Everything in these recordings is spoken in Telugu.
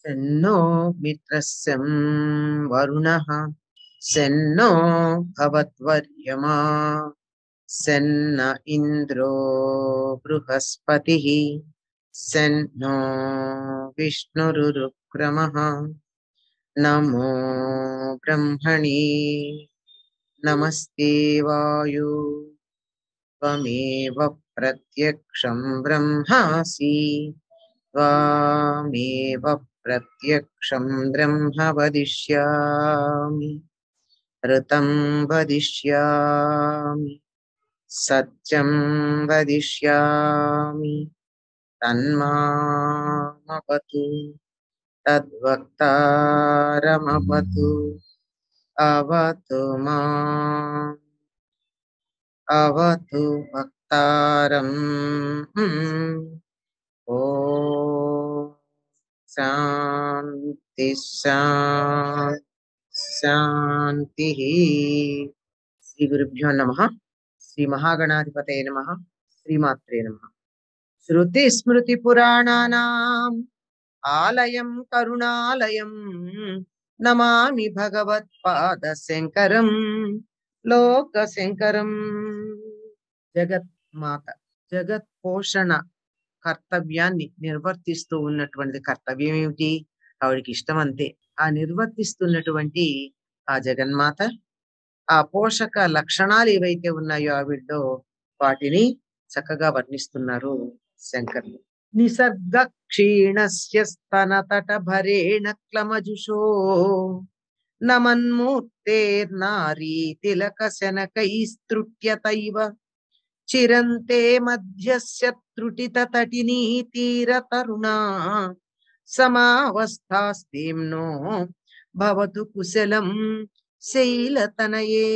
సెన్నో మిత్రస్యం వరుణః సెన్నో భవద్వర్యమా సెన్న ఇంద్రో బృహస్పతిః సెన్నో విష్ణురురుక్రమः నమో బ్రహ్మణి నమస్తే వాయు త్వమేవ ప్రత్యక్షం బ్రహ్మాసి त्वामेव प्रत्यक्षं ब्रह्म वदिष्यामि ऋतं वदिष्यामि सत्यं वदिष्यामि तन्मामवतु तद्वक्तारमवतु अवतु माम् अवतु वक्तारम् ఓ శాంతి శా- శాంతి శ్రీ గురుభ్యో నమ శ్రీ మహాగణాధిపతయ నమ శ్రీమాత్రే నమ శృతి స్మృతి పురాణానాం ఆలయం కరుణాలయం నమామి భగవత్పాద శంకరం లోక శంకరం జగత్ మాత జగత్ పోషణ కర్తవ్యాన్ని నిర్వర్తిస్తూ ఉన్నటువంటి కర్తవ్యం ఏమిటి ఆవిడికి ఇష్టం అంతే ఆ నిర్వర్తిస్తున్నటువంటి ఆ జగన్మాత ఆ పోషక లక్షణాలు ఏవైతే ఉన్నాయో ఆవిడలో వాటిని చక్కగా వర్ణిస్తున్నారు శంకర్లు నిసర్గ క్షీణస్య స్తనతట భరేణ క్లమజుషో నమన్మూర్తేర్నారీ తిలక శనకైస్తృట్యతైవ చిరంతే మధ్యస్య త్రుటిత తటినీ తీర తరుణా సమావస్థాస్తేమ్నో భవతు కుశలం శైలతనయే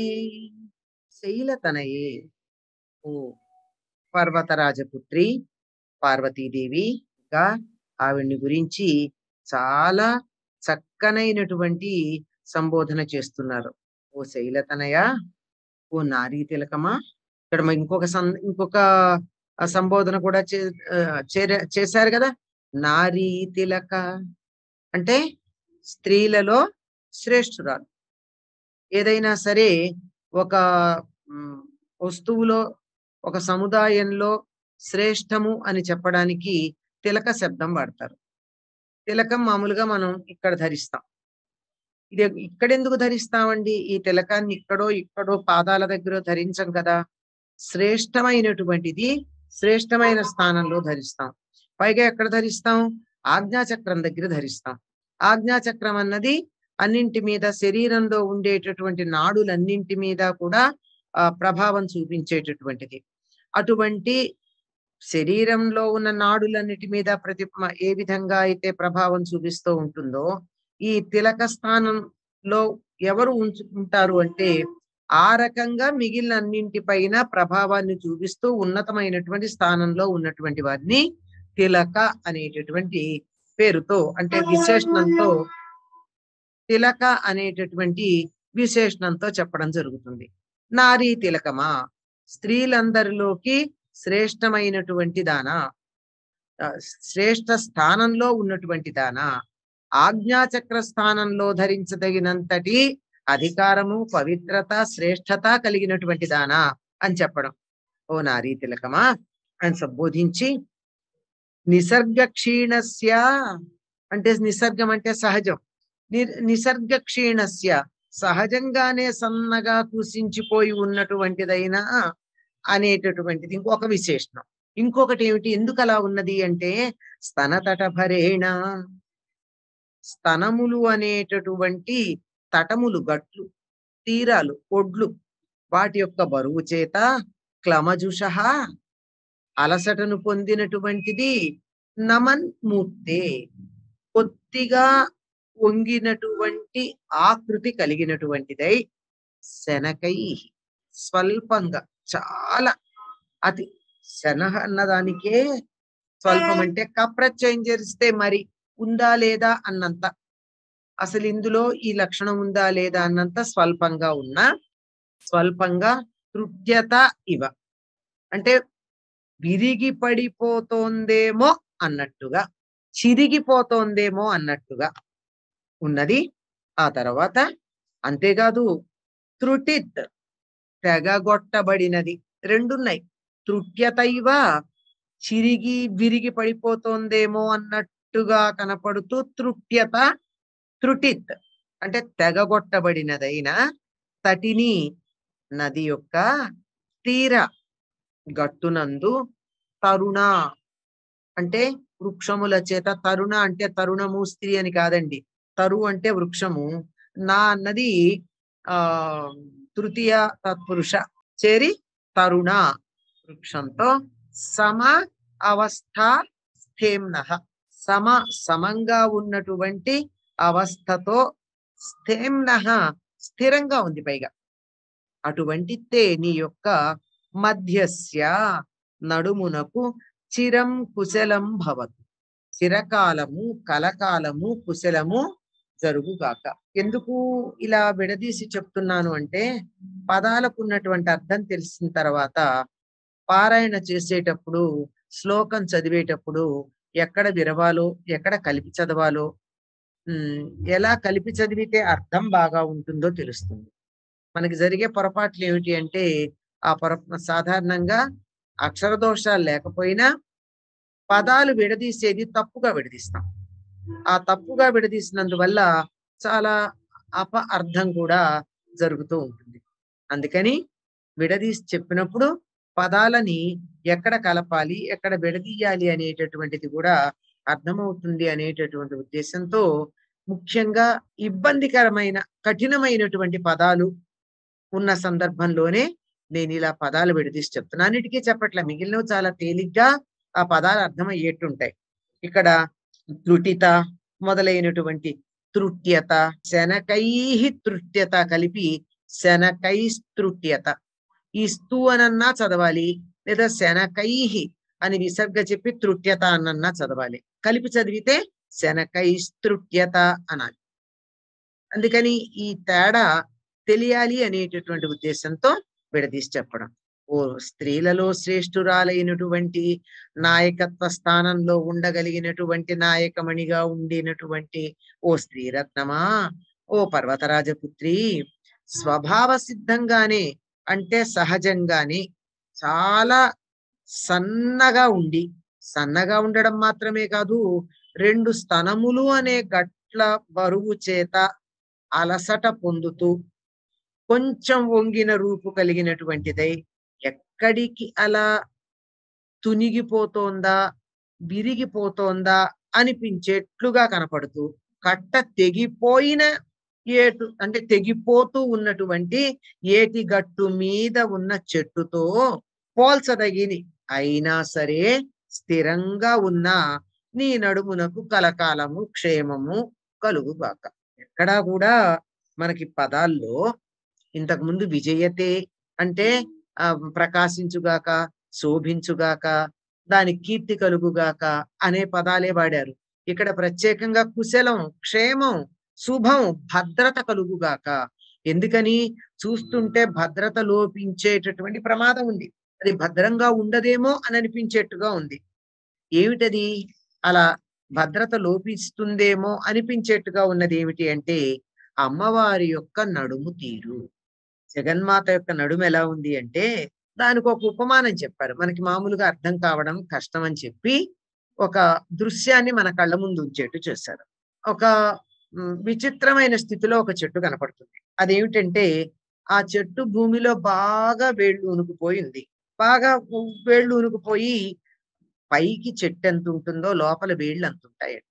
శైలతనయే ఓ పర్వతరాజపుత్రి పార్వతీదేవిగా ఆవిడ్ని గురించి చాలా చక్కనైనటువంటి సంబోధన చేస్తున్నారు ఓ శైలతనయ ఓ నారీ తిలకమా ఇక్కడ మరి ఇంకొక సం ఇంకొక ఆ సంబోధన కూడా చే ఆ, చేర- చేశారు కదా నారీ తిలక అంటే స్త్రీలలో శ్రేష్ఠురాలు ఏదైనా సరే ఒక మ్, వస్తువులో ఒక సముదాయంలో శ్రేష్టము అని చెప్పడానికి తిలక శబ్దం వాడతారు తిలకం మామూలుగా మనం ఇక్కడ ధరిస్తాం ఇది ఇక్కడెందుకు ధరిస్తామండి ఈ తిలకాన్ని ఇక్కడో ఇక్కడో పాదాల దగ్గర ధరించం కదా శ్రేష్టమైనటువంటిది శ్రేష్టమైన స్థానంలో ధరిస్తాం పైగా ఎక్కడ ధరిస్తాం ఆజ్ఞాచక్రం దగ్గర ధరిస్తాం ఆజ్ఞాచక్రం అన్నది అన్నింటి మీద శరీరంలో ఉండేటటువంటి నాడులన్నింటి మీద కూడా ఆ ప్రభావం చూపించేటటువంటిది అటువంటి శరీరంలో ఉన్న నాడులన్నిటి మీద ప్రతి మ- ఏ విధంగా అయితే ప్రభావం చూపిస్తూ ఉంటుందో ఈ తిలక స్థానంలో ఎవరు ఉంచు ఉంటారు అంటే ఆ రకంగా మిగిలిన అన్నింటిపైన ప్రభావాన్ని చూపిస్తూ ఉన్నతమైనటువంటి స్థానంలో ఉన్నటువంటి వారిని తిలక అనేటటువంటి పేరుతో అంటే విశేషణంతో తిలక అనేటటువంటి విశేషణంతో చెప్పడం జరుగుతుంది నారీ తిలకమా స్త్రీలందరిలోకి శ్రేష్టమైనటువంటి దానా ఆ, శ్రేష్ఠ స్థానంలో ఉన్నటువంటి దానా ఆజ్ఞాచక్ర స్థానంలో ధరించదగినంతటి అధికారము పవిత్రత శ్రేష్టత కలిగినటువంటి దానా అని చెప్పడం ఓ నారీ తిలకమా అని సంబోధించి నిసర్గ క్షీణస్య అంటే నిసర్గం అంటే సహజం ని- నిసర్గ క్షీణస్య సహజంగానే సన్నగా కుసించిపోయి ఉన్నటువంటిదైన అనేటటువంటిది ఇంకొక విశేషణం ఇంకొకటి ఏమిటి ఎందుకు అలా ఉన్నది అంటే స్తనతట భరేణ స్తనములు అనేటటువంటి తటములు గట్లు తీరాలు ఒడ్లు వాటి యొక్క బరువు చేత క్లమజుష అలసటను పొందినటువంటిది నమన్ మూర్తే కొద్దిగా వంగినటువంటి ఆకృతి కలిగినటువంటిదై శనకై స్వల్పంగా చాలా అతి శనహ అన్నదానికే స్వల్పం అంటే కప్రత్యయం చేస్తే మరి ఉందా లేదా అన్నంత అసలు ఇందులో ఈ లక్షణం ఉందా లేదా అన్నంత స్వల్పంగా ఉన్న స్వల్పంగా తృప్యత ఇవ అంటే విరిగి పడిపోతోందేమో అన్నట్టుగా చిరిగిపోతోందేమో అన్నట్టుగా ఉన్నది ఆ తర్వాత అంతేకాదు త్రుటిత్ తెగగొట్టబడినది రెండున్నాయి తృట్యతైవ చిరిగి విరిగి పడిపోతోందేమో అన్నట్టుగా కనపడుతూ తృట్యత త్రుటిత్ అంటే తెగగొట్టబడినదైన తటిని నది యొక్క తీర గట్టునందు తరుణ అంటే వృక్షముల చేత తరుణ అంటే తరుణము స్త్రీ అని కాదండి తరు అంటే వృక్షము నా అన్నది ఆ తృతీయ తత్పురుష చేరి తరుణ వృక్షంతో సమ అవస్థ స్థేమ్న సమ సమంగా ఉన్నటువంటి అవస్థతో స్థేమ్న స్థిరంగా ఉంది పైగా అటువంటి తే నీ యొక్క మధ్యస్య నడుమునకు చిరం కుశలం భవతు చిరకాలము కలకాలము కుశలము జరుగుగాక ఎందుకు ఇలా విడదీసి చెప్తున్నాను అంటే పదాలకు ఉన్నటువంటి అర్థం తెలిసిన తర్వాత పారాయణ చేసేటప్పుడు శ్లోకం చదివేటప్పుడు ఎక్కడ విరవాలో ఎక్కడ కలిపి చదవాలో ఉమ్, ఎలా కలిపి చదివితే అర్థం బాగా ఉంటుందో తెలుస్తుంది మనకి జరిగే పొరపాట్లు ఏమిటి అంటే ఆ పొర సాధారణంగా అక్షర దోషాలు లేకపోయినా పదాలు విడదీసేది తప్పుగా విడదీస్తాం ఆ తప్పుగా విడదీసినందువల్ల చాలా అప అర్థం కూడా జరుగుతూ ఉంటుంది అందుకని విడదీసి చెప్పినప్పుడు పదాలని ఎక్కడ కలపాలి ఎక్కడ విడదీయాలి అనేటటువంటిది కూడా అర్థమవుతుంది అనేటటువంటి ఉద్దేశంతో ముఖ్యంగా ఇబ్బందికరమైన కఠినమైనటువంటి పదాలు ఉన్న సందర్భంలోనే నేను ఇలా పదాలు విడదీసి చెప్తున్నాను అన్నిటికీ చెప్పట్లే మిగిలినవి చాలా తేలిగ్గా ఆ పదాలు అర్థమయ్యేట్టుంటాయి ఇక్కడ త్రుటిత మొదలైనటువంటి తృట్యత శనకై తృట్యత కలిపి శనకైస్తృట్యత ఈ స్తు అనన్నా చదవాలి లేదా శనకైహి అని విసర్గ చెప్పి తృట్యత అన్నన్నా చదవాలి కలిపి చదివితే శనకైస్తృట్యత అనాలి అందుకని ఈ తేడా తెలియాలి అనేటటువంటి ఉద్దేశంతో విడదీసి చెప్పడం ఓ స్త్రీలలో శ్రేష్ఠురాలైనటువంటి నాయకత్వ స్థానంలో ఉండగలిగినటువంటి నాయకమణిగా ఉండినటువంటి ఓ స్త్రీరత్నమా ఓ పర్వతరాజపుత్రి స్వభావ సిద్ధంగానే అంటే సహజంగానే చాలా సన్నగా ఉండి సన్నగా ఉండడం మాత్రమే కాదు రెండు స్తనములు అనే గట్ల బరువు చేత అలసట పొందుతూ కొంచెం వంగిన రూపు కలిగినటువంటిదై ఎక్కడికి అలా తునిగిపోతోందా విరిగిపోతోందా అనిపించేట్లుగా కనపడుతూ కట్ట తెగిపోయిన ఏటు అంటే తెగిపోతూ ఉన్నటువంటి ఏటి గట్టు మీద ఉన్న చెట్టుతో పోల్చదగిని అయినా సరే స్థిరంగా ఉన్న నీ నడుమునకు కలకాలము క్షేమము కలుగుగాక ఎక్కడా కూడా మనకి పదాల్లో ఇంతకు ముందు విజయతే అంటే ఆ ప్రకాశించుగాక శోభించుగాక దాని కీర్తి కలుగుగాక అనే పదాలే వాడారు ఇక్కడ ప్రత్యేకంగా కుశలం క్షేమం శుభం భద్రత కలుగుగాక ఎందుకని చూస్తుంటే భద్రత లోపించేటటువంటి ప్రమాదం ఉంది అది భద్రంగా ఉండదేమో అని అనిపించేట్టుగా ఉంది ఏమిటది అలా భద్రత లోపిస్తుందేమో అనిపించేట్టుగా ఉన్నది ఏమిటి అంటే అమ్మవారి యొక్క నడుము తీరు జగన్మాత యొక్క నడుము ఎలా ఉంది అంటే దానికి ఒక ఉపమానం చెప్పారు మనకి మామూలుగా అర్థం కావడం కష్టం అని చెప్పి ఒక దృశ్యాన్ని మన కళ్ళ ముందు ఉంచేట్టు చేశారు ఒక మ్, విచిత్రమైన స్థితిలో ఒక చెట్టు కనపడుతుంది అదేమిటంటే ఆ చెట్టు భూమిలో బాగా వేళ్ళు ఉనుకుపోయింది బాగా ఉ- వేళ్ళు ఉనుకుపోయి పైకి చెట్టు ఎంత ఉంటుందో లోపల వేళ్ళు అంత ఉంటాయండి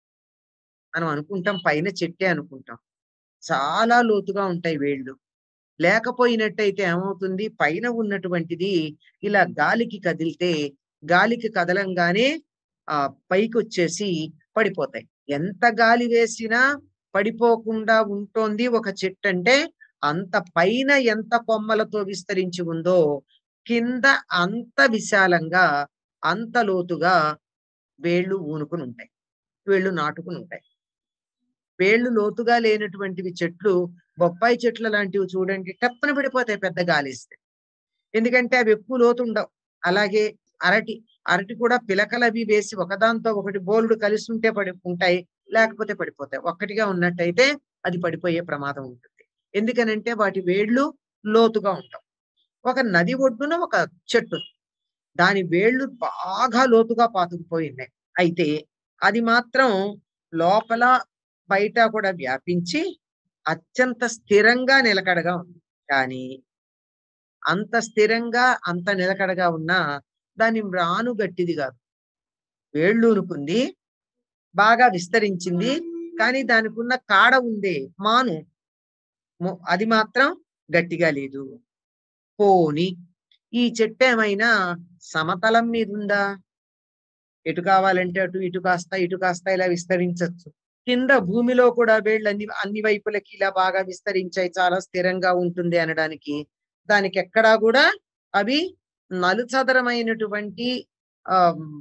మనం అనుకుంటాం పైన చెట్టే అనుకుంటాం చాలా లోతుగా ఉంటాయి వేళ్ళు లేకపోయినట్టయితే ఏమవుతుంది పైన ఉన్నటువంటిది ఇలా గాలికి కదిలితే గాలికి కదలంగానే ఆ పైకి వచ్చేసి పడిపోతాయి ఎంత గాలి వేసినా పడిపోకుండా ఉంటోంది ఒక చెట్టు అంటే అంత పైన ఎంత కొమ్మలతో విస్తరించి ఉందో కింద అంత విశాలంగా అంత లోతుగా వేళ్ళు ఊనుకుని ఉంటాయి వేళ్ళు నాటుకుని ఉంటాయి వేళ్ళు లోతుగా లేనటువంటివి చెట్లు బొప్పాయి చెట్ల లాంటివి చూడండి టప్పన పడిపోతాయి పెద్ద గాలిస్తే ఎందుకంటే అవి ఎక్కువ లోతు ఉండవు అలాగే అరటి అరటి కూడా పిలకలు అవి వేసి ఒకదాంతో ఒకటి బోల్డ్ కలిసి ఉంటే పడి ఉంటాయి లేకపోతే పడిపోతాయి ఒక్కటిగా ఉన్నట్టయితే అది పడిపోయే ప్రమాదం ఉంటుంది ఎందుకనంటే వాటి వేళ్ళు లోతుగా ఉంటాం ఒక నది ఒడ్డున ఒక చెట్టు ఉంది. దాని వేళ్ళు బాగా లోతుగా పాతుకుపోయి ఉన్నాయి అయితే అది మాత్రం లోపల బయట కూడా వ్యాపించి అత్యంత స్థిరంగా నిలకడగా ఉంది కానీ అంత స్థిరంగా అంత నిలకడగా ఉన్నా దాని మ్రాను గట్టిది కాదు వేళ్ళూనుకుంది బాగా విస్తరించింది కానీ దానికి ఉన్న కాడ ఉందే మాను మొ- అది మాత్రం గట్టిగా లేదు పోని ఈ చెట్టు ఏమైనా సమతలం మీద ఉందా ఎటు కావాలంటే అటు ఇటు కాస్త ఇటు కాస్త ఇలా విస్తరించవచ్చు కింద భూమిలో కూడా వేళ్ళు అన్ని అన్ని వైపులకి ఇలా బాగా విస్తరించాయి చాలా స్థిరంగా ఉంటుంది అనడానికి దానికి ఎక్కడా కూడా అవి నలుచదరమైనటువంటి ఆ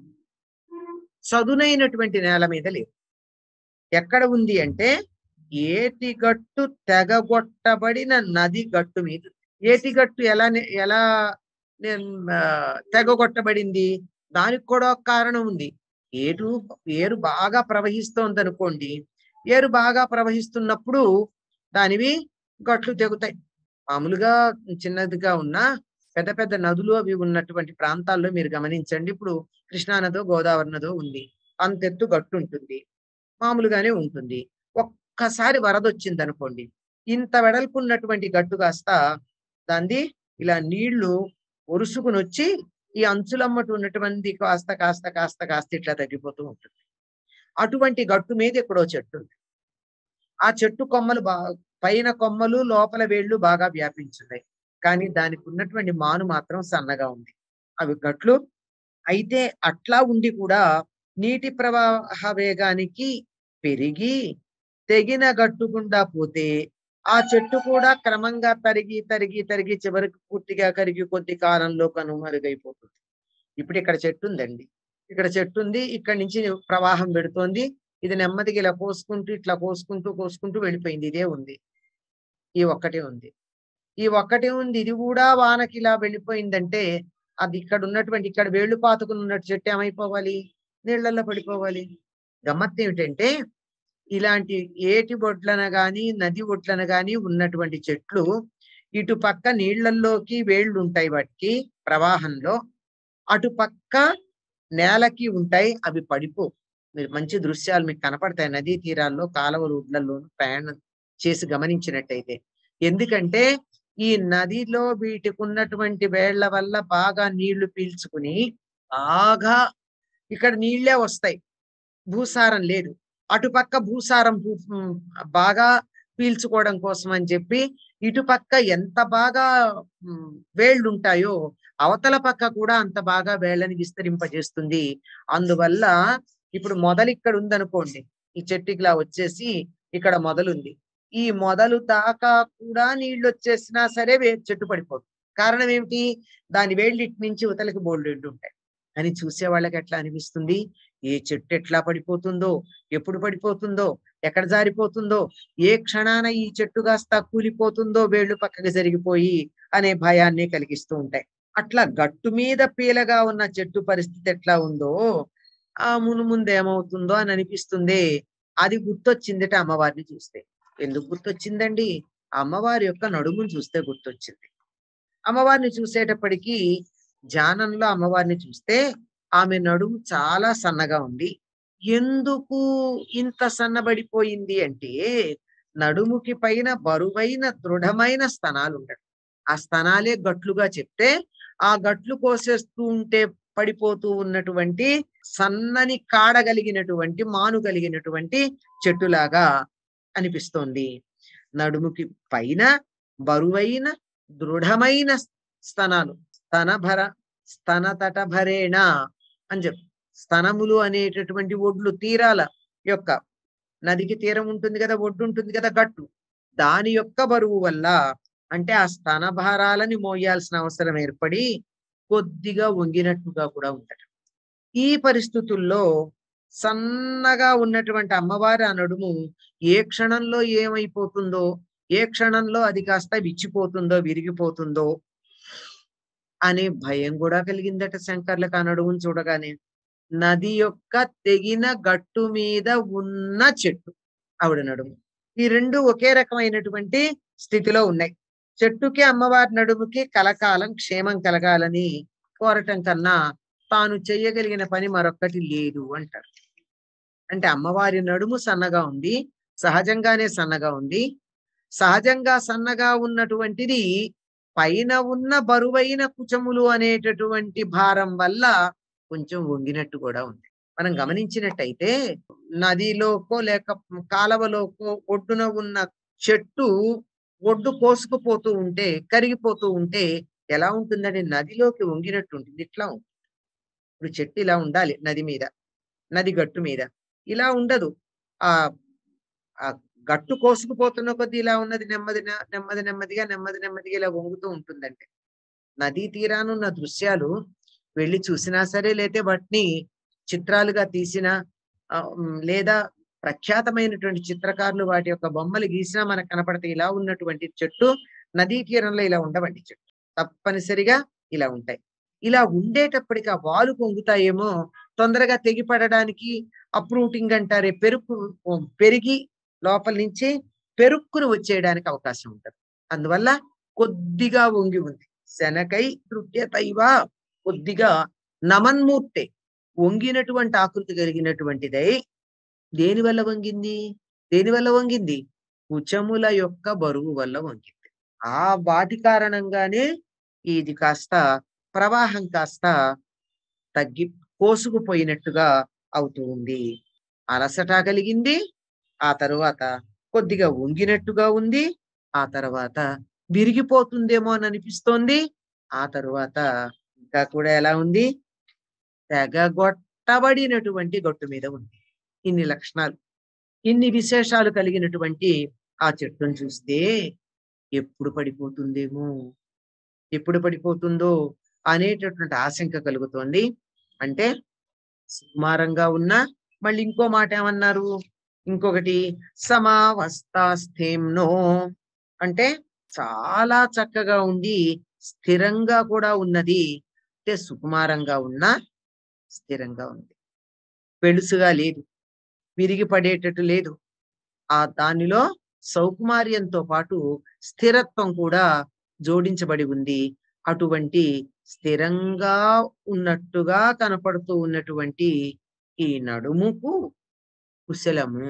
చదునైనటువంటి నేల మీద లేవు ఎక్కడ ఉంది అంటే ఏటి గట్టు తెగగొట్టబడిన నది గట్టు మీద ఏటి గట్టు ఎలా ని- ఎలా నిన్- ఆ, తెగగొట్టబడింది దానికి కూడా ఒక కారణం ఉంది ఏరు ఏరు బాగా ప్రవహిస్తోంది అనుకోండి ఏరు బాగా ప్రవహిస్తున్నప్పుడు దానివి గట్లు తెగుతాయి మామూలుగా చిన్నదిగా ఉన్న పెద్ద పెద్ద నదులు అవి ఉన్నటువంటి ప్రాంతాల్లో మీరు గమనించండి ఇప్పుడు కృష్ణా నదో గోదావరి నదో ఉంది అంతెత్తు గట్టు ఉంటుంది మామూలుగానే ఉంటుంది ఒక్కసారి వరద వచ్చింది అనుకోండి ఇంత వెడల్పు ఉన్నటువంటి గట్టు కాస్త దాన్ని ఇలా నీళ్లు ఒరుసుకుని వచ్చి ఈ అంచులమ్మట ఉన్నటువంటి కాస్త కాస్త కాస్త కాస్త ఇట్లా తగ్గిపోతూ ఉంటుంది అటువంటి గట్టు మీద ఎక్కడో చెట్టు ఉంది ఆ చెట్టు కొమ్మలు బా పైన కొమ్మలు లోపల వేళ్ళు బాగా వ్యాపించున్నాయి కానీ దానికి ఉన్నటువంటి మాను మాత్రం సన్నగా ఉంది అవి గట్లు అయితే అట్లా ఉండి కూడా నీటి ప్రవాహ వేగానికి పెరిగి తెగిన గట్టు గుండా పోతే ఆ చెట్టు కూడా క్రమంగా తరిగి తరిగి తరిగి చివరికి పూర్తిగా కరిగి కొద్ది కాలంలో కనుమరుగైపోతుంది ఇప్పుడు ఇక్కడ చెట్టు ఉందండి ఇక్కడ చెట్టు ఉంది ఇక్కడ నుంచి ప్రవాహం పెడుతోంది ఇది నెమ్మదిగా ఇలా కోసుకుంటూ ఇట్లా కోసుకుంటూ కోసుకుంటూ వెళ్ళిపోయింది ఇదే ఉంది ఈ ఒక్కటే ఉంది ఈ ఒక్కటే ఉంది ఇది కూడా వానకి ఇలా వెళ్ళిపోయిందంటే అది ఇక్కడ ఉన్నటువంటి ఇక్కడ వేళ్ళు పాతుకుని ఉన్నట్టు చెట్టు ఏమైపోవాలి నీళ్ళల్లో పడిపోవాలి గమ్మత్తు ఏమిటంటే ఇలాంటి ఏటి ఒడ్లన గాని నది ఒడ్లన గాని ఉన్నటువంటి చెట్లు ఇటు పక్క నీళ్ళల్లోకి వేళ్ళు ఉంటాయి వాటికి ప్రవాహంలో అటు పక్క నేలకి ఉంటాయి అవి పడిపో మీరు మంచి దృశ్యాలు మీకు కనపడతాయి నదీ తీరాల్లో కాలువలు ఉడ్లల్లోనూ ప్రయాణం చేసి గమనించినట్టయితే ఎందుకంటే ఈ నదిలో వీటికి ఉన్నటువంటి వేళ్ల వల్ల బాగా నీళ్లు పీల్చుకుని బాగా ఇక్కడ నీళ్లే వస్తాయి భూసారం లేదు అటుపక్క భూసారం భూ- ఉమ్, బాగా పీల్చుకోవడం కోసం అని చెప్పి ఇటుపక్క ఎంత బాగా ఉమ్, వేళ్ళు ఉంటాయో అవతల పక్క కూడా అంత బాగా వేళ్ళని విస్తరింపజేస్తుంది అందువల్ల ఇప్పుడు మొదలు ఇక్కడ ఉందనుకోండి ఈ చెట్టుకి ఇలా వచ్చేసి ఇక్కడ మొదలుంది ఈ మొదలు దాకా కూడా నీళ్లు వచ్చేసినా సరే వే చెట్టు పడిపోతుంది కారణం ఏమిటి దాని వేళ్ళు ఇటు నుంచి ఉతలకి బోల్డ్ ఉంటాయి అని చూసే వాళ్ళకి ఎట్లా అనిపిస్తుంది ఏ చెట్టు ఎట్లా పడిపోతుందో ఎప్పుడు పడిపోతుందో ఎక్కడ జారిపోతుందో ఏ క్షణాన ఈ చెట్టు కాస్త కూలిపోతుందో వేళ్ళు పక్కకి జరిగిపోయి అనే భయాన్ని కలిగిస్తూ ఉంటాయి అట్లా గట్టు మీద పీలగా ఉన్న చెట్టు పరిస్థితి ఎట్లా ఉందో ఆ మును ముందు ఏమవుతుందో అని అనిపిస్తుంది అది గుర్తొచ్చిందిట అమ్మవారిని చూస్తే ఎందుకు గుర్తొచ్చిందండి ఆ అమ్మవారి యొక్క నడుమును చూస్తే గుర్తొచ్చింది అమ్మవారిని చూసేటప్పటికి ధ్యానంలో అమ్మవారిని చూస్తే ఆమె నడుము చాలా సన్నగా ఉంది ఎందుకు ఇంత సన్నబడిపోయింది అంటే నడుముకి పైన బరువైన దృఢమైన స్తనాలు ఉండడం ఆ స్తనాలే గట్లుగా చెప్తే ఆ గట్లు కోసేస్తూ ఉంటే పడిపోతూ ఉన్నటువంటి సన్నని కాడ కలిగినటువంటి మాను కలిగినటువంటి చెట్టులాగా అనిపిస్తోంది నడుముకి పైన బరువైన దృఢమైన స్తనాలు స్తనభర స్తనతటభరేణ అని చెప్పు స్తనములు అనేటటువంటి ఒడ్లు తీరాల యొక్క నదికి తీరం ఉంటుంది కదా ఒడ్డు ఉంటుంది కదా గట్టు దాని యొక్క బరువు వల్ల అంటే ఆ స్తన భారాలని మోయాల్సిన అవసరం ఏర్పడి కొద్దిగా వంగినట్టుగా కూడా ఉండటం ఈ పరిస్థితుల్లో సన్నగా ఉన్నటువంటి అమ్మవారి ఆ నడుము ఏ క్షణంలో ఏమైపోతుందో ఏ క్షణంలో అది కాస్త విచ్చిపోతుందో విరిగిపోతుందో అనే భయం కూడా కలిగిందట శంకర్లకు ఆ నడుమును చూడగానే నది యొక్క తెగిన గట్టు మీద ఉన్న చెట్టు ఆవిడ నడుము ఈ రెండు ఒకే రకమైనటువంటి స్థితిలో ఉన్నాయి చెట్టుకి అమ్మవారి నడుముకి కలకాలం క్షేమం కలగాలని కోరటం కన్నా తాను చెయ్యగలిగిన పని మరొక్కటి లేదు అంటారు అంటే అమ్మవారి నడుము సన్నగా ఉంది సహజంగానే సన్నగా ఉంది సహజంగా సన్నగా ఉన్నటువంటిది పైన ఉన్న బరువైన కుచములు అనేటటువంటి భారం వల్ల కొంచెం వంగినట్టు కూడా ఉంది మనం గమనించినట్టయితే నదిలోకో లేక కాలవలోకో ఒడ్డున ఉన్న చెట్టు ఒడ్డు కోసుకుపోతూ ఉంటే కరిగిపోతూ ఉంటే ఎలా ఉంటుందంటే నదిలోకి వంగినట్టు ఉంటుంది ఇట్లా ఉంటుంది ఇప్పుడు చెట్టు ఇలా ఉండాలి నది మీద నది గట్టు మీద ఇలా ఉండదు ఆ ఆ గట్టు కోసుకుపోతున్న కొద్దీ ఇలా ఉన్నది నెమ్మది నె- నెమ్మది నెమ్మదిగా నెమ్మది నెమ్మదిగా ఇలా వంగుతూ ఉంటుందంటే నదీ తీరానున్న దృశ్యాలు వెళ్ళి చూసినా సరే లేతే వాటిని చిత్రాలుగా తీసిన లేదా ప్రఖ్యాతమైనటువంటి చిత్రకారులు వాటి యొక్క బొమ్మలు గీసినా మనకు కనపడతాయి ఇలా ఉన్నటువంటి చెట్టు నదీ తీరంలో ఇలా ఉండవండి చెట్టు తప్పనిసరిగా ఇలా ఉంటాయి ఇలా ఉండేటప్పటికి ఆ వాలు పొంగుతాయేమో తొందరగా తెగిపడడానికి అప్రూటింగ్ అంటారే పెరుకు పెరిగి లోపల నుంచి పెరుక్కును వచ్చేయడానికి అవకాశం ఉంటుంది అందువల్ల కొద్దిగా వంగి ఉంది శనకై తృప్యతైవా కొద్దిగా నమన్మూర్తే వంగినటువంటి ఆకృతి కలిగినటువంటిదై దేని వల్ల వంగింది దేని వల్ల వంగింది కుచముల యొక్క బరువు వల్ల వంగింది ఆ వాటి కారణంగానే ఇది కాస్త ప్రవాహం కాస్త తగ్గి కోసుకుపోయినట్టుగా అవుతూ ఉంది అలసట కలిగింది ఆ తరువాత కొద్దిగా వంగినట్టుగా ఉంది ఆ తర్వాత విరిగిపోతుందేమో అని అనిపిస్తోంది ఆ తరువాత ఇంకా కూడా ఎలా ఉంది తెగగొట్టబడినటువంటి గొట్టు మీద ఉంది ఇన్ని లక్షణాలు ఇన్ని విశేషాలు కలిగినటువంటి ఆ చెట్టును చూస్తే ఎప్పుడు పడిపోతుందేమో ఎప్పుడు పడిపోతుందో అనేటటువంటి ఆశంక కలుగుతోంది అంటే సుకుమారంగా ఉన్న మళ్ళీ ఇంకో మాట ఏమన్నారు ఇంకొకటి సమావస్థాస్థేమ్నో అంటే చాలా చక్కగా ఉండి స్థిరంగా కూడా ఉన్నది అంటే సుకుమారంగా ఉన్న స్థిరంగా ఉంది పెలుసుగా లేదు విరిగి పడేటట్టు లేదు ఆ దానిలో సౌకుమార్యంతో పాటు స్థిరత్వం కూడా జోడించబడి ఉంది అటువంటి స్థిరంగా ఉన్నట్టుగా కనపడుతూ ఉన్నటువంటి ఈ నడుముకు కుశలము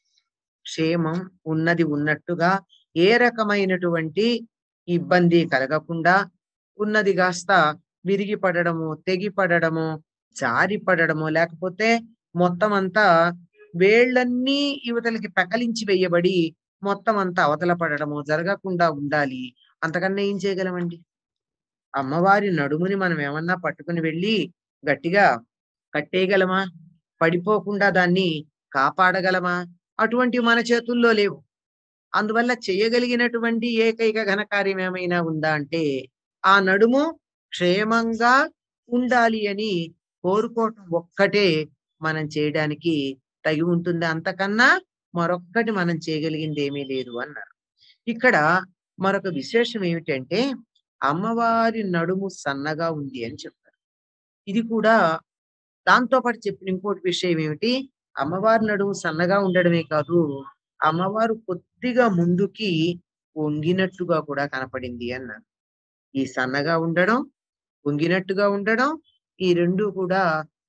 క్షేమం ఉన్నది ఉన్నట్టుగా ఏ రకమైనటువంటి ఇబ్బంది కలగకుండా ఉన్నది కాస్త విరిగి పడడము తెగి పడడము జారి పడడము లేకపోతే మొత్తం అంతా వేళ్ళన్నీ యువతలకి పెకలించి వేయబడి మొత్తం అంతా అవతల పడడము జరగకుండా ఉండాలి అంతకన్నా ఏం చేయగలమండి అమ్మవారి నడుముని మనం ఏమన్నా పట్టుకుని వెళ్ళి గట్టిగా కట్టేయగలమా పడిపోకుండా దాన్ని కాపాడగలమా అటువంటివి మన చేతుల్లో లేవు అందువల్ల చేయగలిగినటువంటి ఏకైక ఘనకార్యం ఏమైనా ఉందా అంటే ఆ నడుము క్షేమంగా ఉండాలి అని కోరుకోవటం ఒక్కటే మనం చేయడానికి తగి ఉంటుంది అంతకన్నా మరొక్కటి మనం చేయగలిగింది ఏమీ లేదు అన్నారు ఇక్కడ మరొక విశేషం ఏమిటంటే అమ్మవారి నడుము సన్నగా ఉంది అని చెప్పారు ఇది కూడా దాంతో పాటు చెప్పిన ఇంకోటి విషయం ఏమిటి అమ్మవారి నడుము సన్నగా ఉండడమే కాదు అమ్మవారు కొద్దిగా ముందుకి వంగినట్టుగా కూడా కనపడింది అన్నారు ఈ సన్నగా ఉండడం వంగినట్టుగా ఉండడం ఈ రెండు కూడా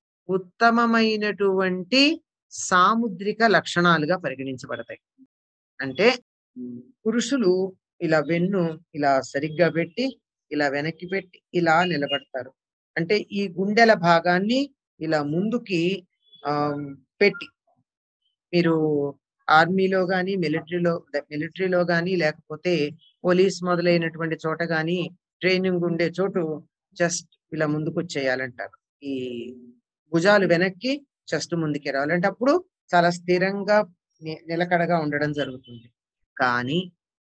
ఉత్తమమైనటువంటి సాముద్రిక లక్షణాలుగా పరిగణించబడతాయి అంటే ఉమ్, పురుషులు ఇలా వెన్ను ఇలా సరిగ్గా పెట్టి ఇలా వెనక్కి పెట్టి ఇలా నిలబడతారు అంటే ఈ గుండెల భాగాన్ని ఇలా ముందుకి ఆ పెట్టి మీరు ఆర్మీలో గాని మిలిటరీలో మిలిటరీలో గాని లేకపోతే పోలీస్ మొదలైనటువంటి చోట గాని ట్రైనింగ్ ఉండే చోటు జస్ట్ ఇలా ముందుకు వచ్చేయాలంటారు ఈ భుజాలు వెనక్కి చెస్ట్ ముందుకి రావాలంటే అప్పుడు చాలా స్థిరంగా ని- నిలకడగా ఉండడం జరుగుతుంది కానీ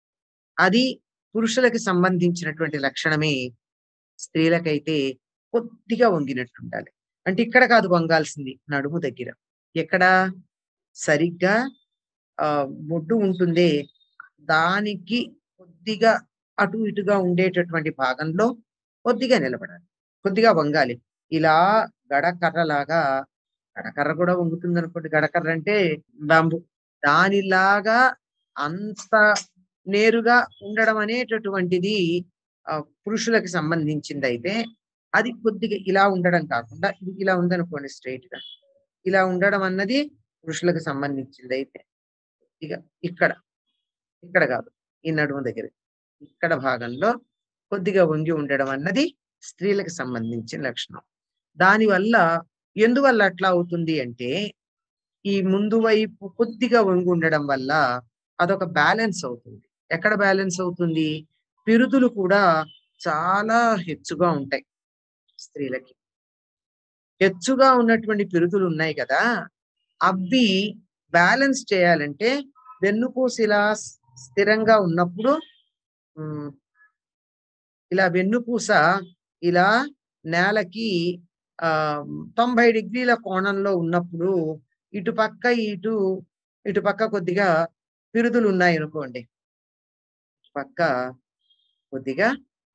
అది పురుషులకి సంబంధించినటువంటి లక్షణమే స్త్రీలకైతే కొద్దిగా వంగినట్టు ఉండాలి అంటే ఇక్కడ కాదు వంగాల్సింది నడుము దగ్గర ఎక్కడ సరిగ్గా ఆ బొడ్డు ఉంటుందే దానికి కొద్దిగా అటు ఇటుగా ఉండేటటువంటి భాగంలో కొద్దిగా నిలబడాలి కొద్దిగా వంగాలి ఇలా గడకర్రలాగా గడకర్ర కూడా వంగుతుంది అనుకోండి గడకర్ర అంటే బాంబు దానిలాగా అంత నేరుగా ఉండడం అనేటటువంటిది ఆ, పురుషులకు సంబంధించింది అయితే అది కొద్దిగా ఇలా ఉండడం కాకుండా ఇది ఇలా ఉందనుకోండి స్ట్రైట్ గా ఇలా ఉండడం అన్నది పురుషులకు సంబంధించింది అయితే ఇక ఇక్కడ ఇక్కడ కాదు ఈ నడుము దగ్గర ఇక్కడ భాగంలో కొద్దిగా వంగి ఉండడం అన్నది స్త్రీలకు సంబంధించిన లక్షణం దానివల్ల ఎందువల్ల అట్లా అవుతుంది అంటే ఈ ముందు వైపు కొద్దిగా వంగి ఉండడం వల్ల అదొక బ్యాలెన్స్ అవుతుంది ఎక్కడ బ్యాలెన్స్ అవుతుంది పిరుదులు కూడా చాలా హెచ్చుగా ఉంటాయి స్త్రీలకి హెచ్చుగా ఉన్నటువంటి పిరుదులు ఉన్నాయి కదా అవి బ్యాలెన్స్ చేయాలంటే వెన్నుపూస ఇలా స్- స్థిరంగా ఉన్నప్పుడు ఉమ్, ఇలా వెన్నుపూస ఇలా నేలకి ఆ తొంభై డిగ్రీల కోణంలో ఉన్నప్పుడు ఇటు పక్క ఇటు ఇటు పక్క కొద్దిగా పిరుదులు ఉన్నాయి అనుకోండి ఇటు పక్క కొద్దిగా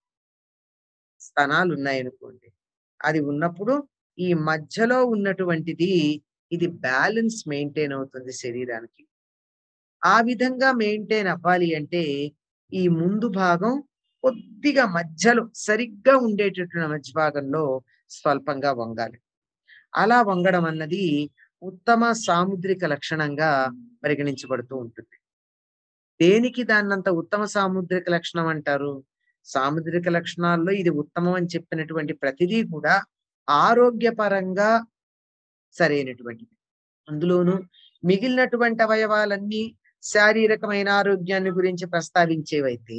స్తనాలు ఉన్నాయి అనుకోండి అది ఉన్నప్పుడు ఈ మధ్యలో ఉన్నటువంటిది ఇది బ్యాలెన్స్ మెయింటైన్ అవుతుంది శరీరానికి ఆ విధంగా మెయింటైన్ అవ్వాలి అంటే ఈ ముందు భాగం కొద్దిగా మధ్యలో సరిగ్గా ఉండేటటువంటి మధ్య భాగంలో స్వల్పంగా వంగాలి అలా వంగడం అన్నది ఉత్తమ సాముద్రిక లక్షణంగా పరిగణించబడుతూ ఉంటుంది దేనికి దాన్నంత ఉత్తమ సాముద్రిక లక్షణం అంటారు సాముద్రిక లక్షణాల్లో ఇది ఉత్తమం అని చెప్పినటువంటి ప్రతిదీ కూడా ఆరోగ్యపరంగా సరైనటువంటిది అందులోను మిగిలినటువంటి అవయవాలన్నీ శారీరకమైన ఆరోగ్యాన్ని గురించి ప్రస్తావించేవైతే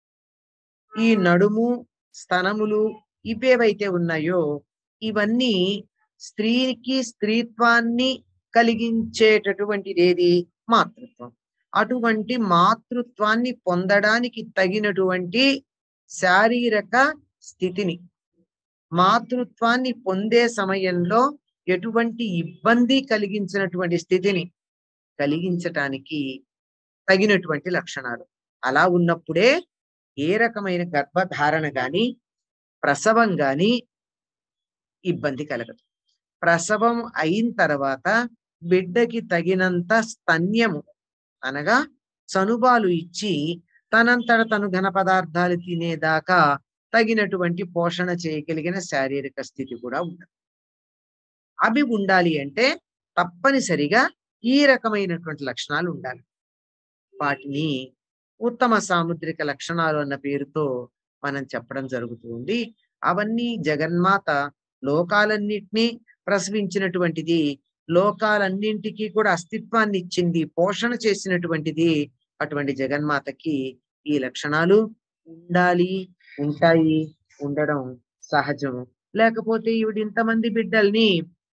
ఈ నడుము స్తనములు ఇవేవైతే ఉన్నాయో ఇవన్నీ స్త్రీకి స్త్రీత్వాన్ని కలిగించేటటువంటిది ఏది మాతృత్వం అటువంటి మాతృత్వాన్ని పొందడానికి తగినటువంటి శారీరక స్థితిని మాతృత్వాన్ని పొందే సమయంలో ఎటువంటి ఇబ్బంది కలిగించినటువంటి స్థితిని కలిగించటానికి తగినటువంటి లక్షణాలు అలా ఉన్నప్పుడే ఏ రకమైన గర్భధారణ గాని ప్రసవం గాని ఇబ్బంది కలగదు ప్రసవం అయిన తర్వాత బిడ్డకి తగినంత స్తన్యము అనగా చనుబాలు ఇచ్చి తనంతట తను ఘన పదార్థాలు తినేదాకా తగినటువంటి పోషణ చేయగలిగిన శారీరక స్థితి కూడా ఉండదు అవి ఉండాలి అంటే తప్పనిసరిగా ఈ రకమైనటువంటి లక్షణాలు ఉండాలి వాటిని ఉత్తమ సాముద్రిక లక్షణాలు అన్న పేరుతో మనం చెప్పడం జరుగుతుంది అవన్నీ జగన్మాత లోకాలన్నిటినీ ప్రసవించినటువంటిది లోకాలన్నింటికి కూడా అస్తిత్వాన్ని ఇచ్చింది పోషణ చేసినటువంటిది అటువంటి జగన్మాతకి ఈ లక్షణాలు ఉండాలి ఉంటాయి ఉండడం సహజం లేకపోతే ఈవిడ ఇంతమంది బిడ్డల్ని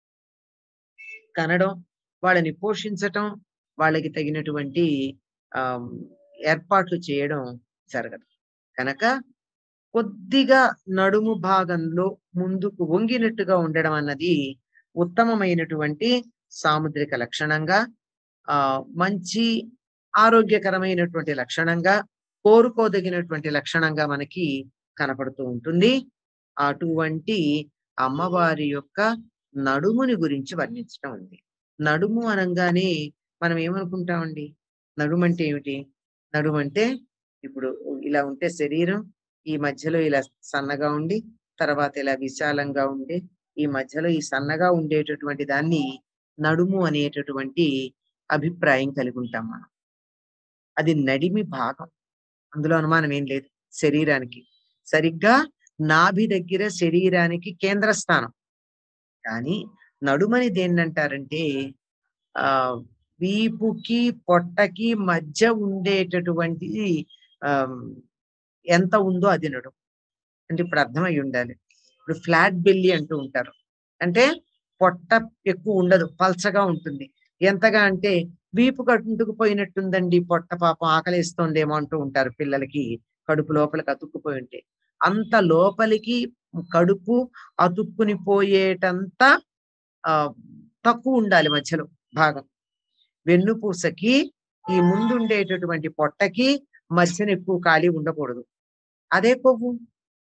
కనడం వాళ్ళని పోషించటం వాళ్ళకి తగినటువంటి ఆ ఏర్పాట్లు చేయడం జరగదు కనుక కొద్దిగా నడుము భాగంలో ముందుకు వంగినట్టుగా ఉండడం అన్నది ఉత్తమమైనటువంటి సాముద్రిక లక్షణంగా ఆ మంచి ఆరోగ్యకరమైనటువంటి లక్షణంగా కోరుకోదగినటువంటి లక్షణంగా మనకి కనపడుతూ ఉంటుంది అటువంటి అమ్మవారి యొక్క నడుముని గురించి వర్ణించడం ఉంది నడుము అనగానే మనం ఏమనుకుంటామండి నడుము అంటే ఏమిటి నడుము అంటే ఇప్పుడు ఇలా ఉంటే శరీరం ఈ మధ్యలో ఇలా సన్నగా ఉండి తర్వాత ఇలా విశాలంగా ఉండి ఈ మధ్యలో ఈ సన్నగా ఉండేటటువంటి దాన్ని నడుము అనేటటువంటి అభిప్రాయం కలిగి ఉంటాం మనం అది నడిమి భాగం అందులో అనుమానం ఏం లేదు శరీరానికి సరిగ్గా నాభి దగ్గర శరీరానికి కేంద్ర స్థానం కానీ నడుమని దేన్నంటారంటే ఆ వీపుకి పొట్టకి మధ్య ఉండేటటువంటి ఆ ఎంత ఉందో అది నడుము అంటే ఇప్పుడు అర్థమై ఉండాలి ఇప్పుడు ఫ్లాట్ బెల్లి అంటూ ఉంటారు అంటే పొట్ట ఎక్కువ ఉండదు పల్చగా ఉంటుంది ఎంతగా అంటే వీపు కట్టుకుపోయినట్టుందండి పొట్ట పాపం ఆకలిస్తోందేమో అంటూ ఉంటారు పిల్లలకి కడుపు లోపలికి అతుక్కుపోయి ఉంటే అంత లోపలికి కడుపు అతుక్కుని పోయేటంత ఆ తక్కువ ఉండాలి మధ్యలో భాగం వెన్నుపూసకి ఈ ముందుండేటటువంటి పొట్టకి మధ్యన ఎక్కువ ఖాళీ ఉండకూడదు అదే కొవ్వు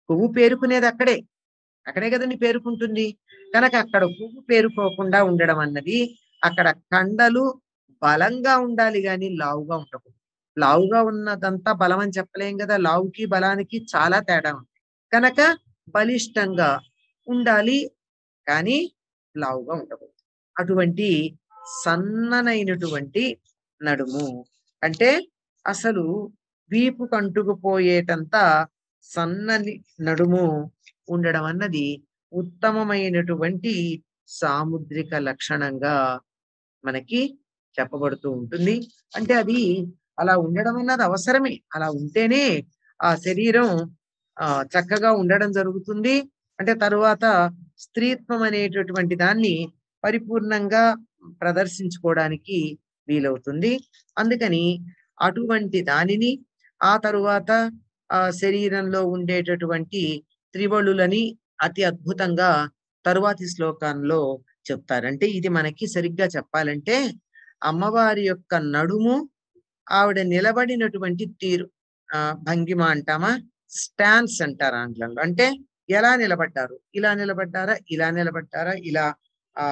పువ్వు పేరుకునేది అక్కడే అక్కడే కదండి పేరుకుంటుంది కనుక అక్కడ పువ్వు పేరుకోకుండా ఉండడం అన్నది అక్కడ కండలు బలంగా ఉండాలి గాని లావుగా ఉండకూడదు లావుగా ఉన్నదంతా బలం అని చెప్పలేం కదా లావుకి బలానికి చాలా తేడా ఉంది కనుక బలిష్టంగా ఉండాలి కానీ లావుగా ఉండకూడదు అటువంటి సన్ననైనటువంటి నడుము అంటే అసలు వీపు కంటుకుపోయేటంత సన్నని నడుము ఉండడం అన్నది ఉత్తమమైనటువంటి సాముద్రిక లక్షణంగా మనకి చెప్పబడుతూ ఉంటుంది అంటే అది అలా ఉండడం అన్నది అవసరమే అలా ఉంటేనే ఆ శరీరం ఆ చక్కగా ఉండడం జరుగుతుంది అంటే తరువాత స్త్రీత్వం అనేటటువంటి దాన్ని పరిపూర్ణంగా ప్రదర్శించుకోవడానికి వీలవుతుంది అందుకని అటువంటి దానిని ఆ తరువాత ఆ శరీరంలో ఉండేటటువంటి త్రివళులని అతి అద్భుతంగా తరువాతి శ్లోకంలో చెప్తారు అంటే ఇది మనకి సరిగ్గా చెప్పాలంటే అమ్మవారి యొక్క నడుము ఆవిడ నిలబడినటువంటి తీరు ఆ భంగిమ అంటామా స్టాన్స్ అంటారు ఆంగ్లంలో అంటే ఎలా నిలబడ్డారు ఇలా నిలబడ్డారా ఇలా నిలబడ్డారా ఇలా ఆ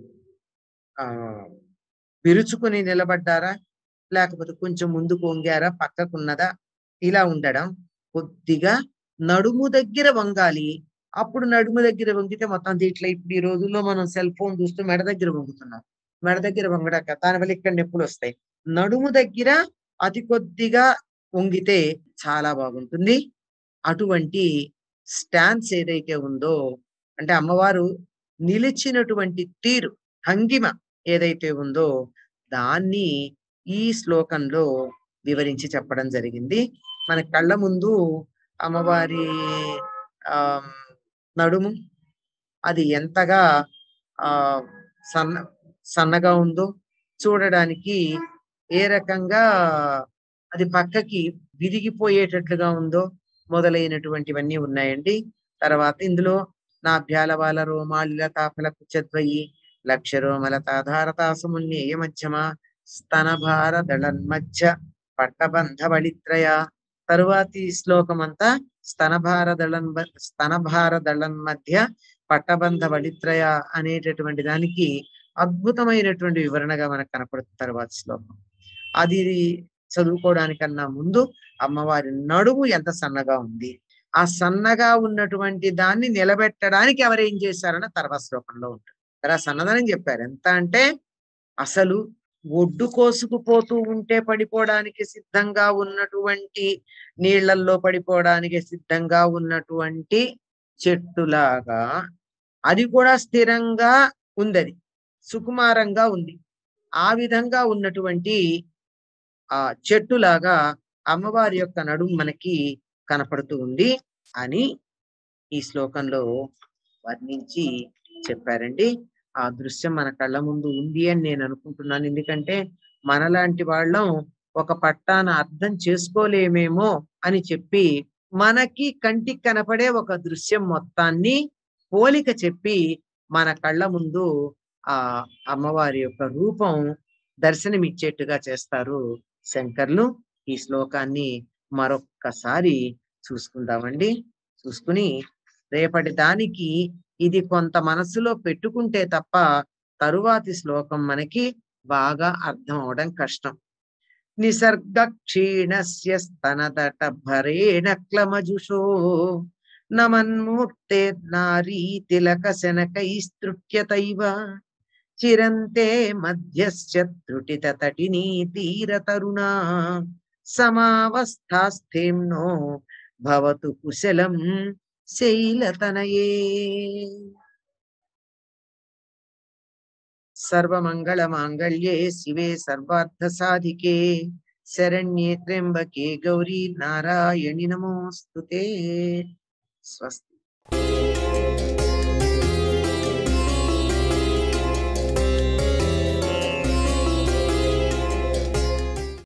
ఆ విరుచుకుని నిలబడ్డారా లేకపోతే కొంచెం ముందుకు వంగారా పక్కకున్నదా ఇలా ఉండడం కొద్దిగా నడుము దగ్గర వంగాలి అప్పుడు నడుము దగ్గర వంగితే మొత్తం దీంట్లో ఇప్పుడు ఈ రోజుల్లో మనం సెల్ ఫోన్ చూస్తూ మెడ దగ్గర వంగుతున్నాం మెడ దగ్గర వంగడాక దానివల్ల ఇక్కడ నొప్పులు వస్తాయి నడుము దగ్గర అతి కొద్దిగా వంగితే చాలా బాగుంటుంది అటువంటి స్టాన్స్ ఏదైతే ఉందో అంటే అమ్మవారు నిలిచినటువంటి తీరు భంగిమ ఏదైతే ఉందో దాన్ని ఈ శ్లోకంలో వివరించి చెప్పడం జరిగింది మన కళ్ళ ముందు అమ్మవారి ఆ నడుము అది ఎంతగా ఆ సన్న సన్నగా ఉందో చూడడానికి ఏ రకంగా అది పక్కకి విరిగిపోయేటట్లుగా ఉందో మొదలైనటువంటివన్నీ ఉన్నాయండి తర్వాత ఇందులో నాభ్యాలవాల రోమాలిల తాపల కుచద్వయి లక్ష రోమల తాధారతాసమున్యేయ మధ్యమ స్తనభార దళన్మధ్య పట్టబంధ బళిత్రయ తరువాతి శ్లోకం అంతా స్తనభార దళన్ స్తనభార దళన్ మధ్య పట్టబంధ బళిత్రయ అనేటటువంటి దానికి అద్భుతమైనటువంటి వివరణగా మనకు కనపడుతుంది తర్వాత శ్లోకం అది చదువుకోవడానికన్నా ముందు అమ్మవారి నడుము ఎంత సన్నగా ఉంది ఆ సన్నగా ఉన్నటువంటి దాన్ని నిలబెట్టడానికి ఎవరేం చేశారన్న తర్వాత శ్లోకంలో ఉంటుంది అలా సన్నదని చెప్పారు ఎంత అంటే అసలు ఒడ్డు కోసుకుపోతూ ఉంటే పడిపోవడానికి సిద్ధంగా ఉన్నటువంటి నీళ్లల్లో పడిపోవడానికి సిద్ధంగా ఉన్నటువంటి చెట్టులాగా అది కూడా స్థిరంగా ఉంది అది సుకుమారంగా ఉంది ఆ విధంగా ఉన్నటువంటి ఆ చెట్టులాగా అమ్మవారి యొక్క నడుము మనకి కనపడుతూ ఉంది అని ఈ శ్లోకంలో వర్ణించి చెప్పారండి ఆ దృశ్యం మన కళ్ళ ముందు ఉంది అని నేను అనుకుంటున్నాను ఎందుకంటే మనలాంటి వాళ్ళం ఒక పట్టాన అర్థం చేసుకోలేమేమో అని చెప్పి మనకి కంటికి కనపడే ఒక దృశ్యం మొత్తాన్ని పోలిక చెప్పి మన కళ్ళ ముందు ఆ అమ్మవారి యొక్క రూపం దర్శనమిచ్చేట్టుగా చేస్తారు శంకర్లు ఈ శ్లోకాన్ని మరొక్కసారి చూసుకుందామండి చూసుకుని రేపటి దానికి ఇది కొంత మనసులో పెట్టుకుంటే తప్ప తరువాతి శ్లోకం మనకి బాగా అర్థం అవడం కష్టం నిసర్గ క్షీణస్య స్తనదట భరేణ క్లమజుషో నమన్మూర్తే నారీ తిలక శనకైస్తృట్యతైవ చిరంతే మధ్యశ్చ త్రుటిత తటినీ తీర తరుణా సమావస్థాస్థేమ్నో భవతు కుశలం శైలతనయే సర్వమంగళమాంగళ్యే శివే సర్వార్థ సాధికే శరణ్యే త్ర్యంబకే గౌరీ నారాయణి నమోస్తుతే స్వస్తి